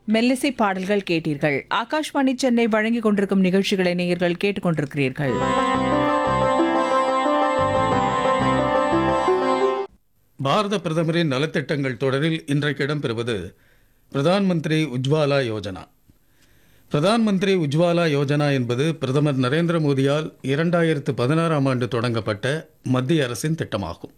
மெல்லிசை பாடல்கள் கேட்டீர்கள் ஆகாஷ்வாணி சென்னை வழங்கிக் கொண்டிருக்கும் நிகழ்ச்சிகளை நேயர்கள் கேட்டுக்கொண்டிருக்கிறீர்கள் பாரத பிரதமரின் நலத்திட்டங்கள் தொடரில் இன்றைக்கு இடம்பெறுவது பிரதான் மந்திரி உஜ்வாலா யோஜனா பிரதான் மந்திரி உஜ்வாலா யோஜனா என்பது பிரதமர் நரேந்திர மோடியால் இரண்டாயிரத்து பதினாறாம் ஆண்டு தொடங்கப்பட்ட மத்திய அரசின் திட்டமாகும்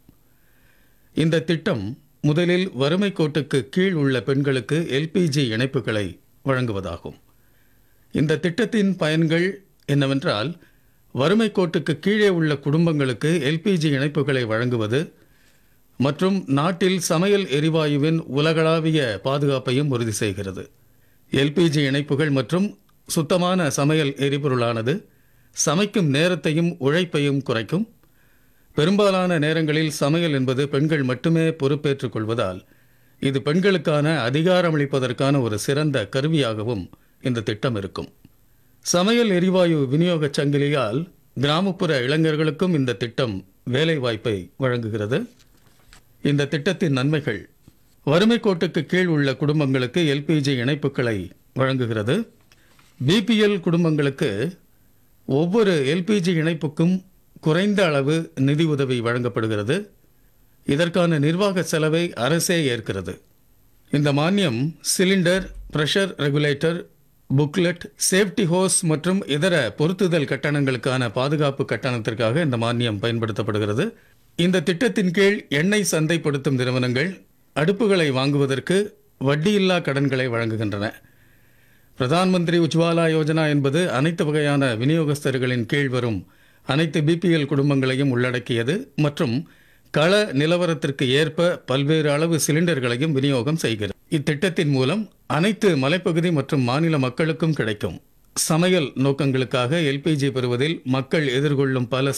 இந்த திட்டம் முதலில் வறுமை கோட்டுக்கு கீழ் உள்ள பெண்களுக்கு எல்பிஜி இணைப்புகளை வழங்குவதாகும் இந்த திட்டத்தின் பயன்கள் என்னவென்றால் வறுமை கோட்டுக்கு கீழே உள்ள குடும்பங்களுக்கு எல்பிஜி இணைப்புகளை வழங்குவது மற்றும் நாட்டில் சமையல் எரிவாயுவின் உலகளாவிய பாதுகாப்பையும் உறுதி செய்கிறது எல்பிஜி இணைப்புகள் மற்றும் சுத்தமான சமையல் எரிபொருளானது சமைக்கும் நேரத்தையும் உழைப்பையும் குறைக்கும் பெரும்பாலான நேரங்களில் சமையல் என்பது பெண்கள் மட்டுமே பொறுப்பேற்றுக் கொள்வதால் இது பெண்களுக்கான அதிகாரமளிப்பதற்கான ஒரு சிறந்த கருவியாகவும் இந்த திட்டம் இருக்கும் சமையல் எரிவாயு விநியோகச் சங்கிலியால் கிராமப்புற இளைஞர்களுக்கும் இந்த திட்டம் வேலைவாய்ப்பை வழங்குகிறது இந்த திட்டத்தின் நன்மைகள் வறுமை கோட்டுக்கு கீழ் உள்ள குடும்பங்களுக்கு எல்பிஜி இணைப்புகளை வழங்குகிறது பிபிஎல் குடும்பங்களுக்கு ஒவ்வொரு எல்பிஜி இணைப்புக்கும் குறைந்த அளவு நிதி உதவி வழங்கப்படுகிறது இதற்கான நிர்வாக செலவை அரசே ஏற்கிறது இந்த மானியம் cylinder pressure regulator booklet safety hose மற்றும் இதர பொருத்துதல் கட்டணங்களுக்கான பாதுகாப்பு கட்டணத்திற்காக இந்த மானியம் பயன்படுத்தப்படுகிறது இந்த திட்டத்தின் கீழ் எண்ணெய் சந்தைப்படுத்தும் நிறுவனங்கள் அடுப்புகளை வாங்குவதற்கு வட்டியில்லா கடன்களை வழங்குகின்றன பிரதான் மந்திரி உஜ்வாலா யோஜனா என்பது அனைத்து வகையான விநியோகஸ்தர்களின் கீழ் வரும் அனைத்து பிபிஎல் குடும்பங்களையும் உள்ளடக்கியது மற்றும் கள நிலவரத்திற்கு ஏற்ப பல்வேறு அளவு சிலிண்டர்களையும் விநியோகம் செய்கிறது இத்திட்டத்தின் மூலம் அனைத்து மலைப்பகுதி மற்றும் மாநில மக்களுக்கும் கிடைக்கும் சமையல் நோக்கங்களுக்காக எல்பிஜி பெறுவதில் மக்கள் எதிர்கொள்ளும் பல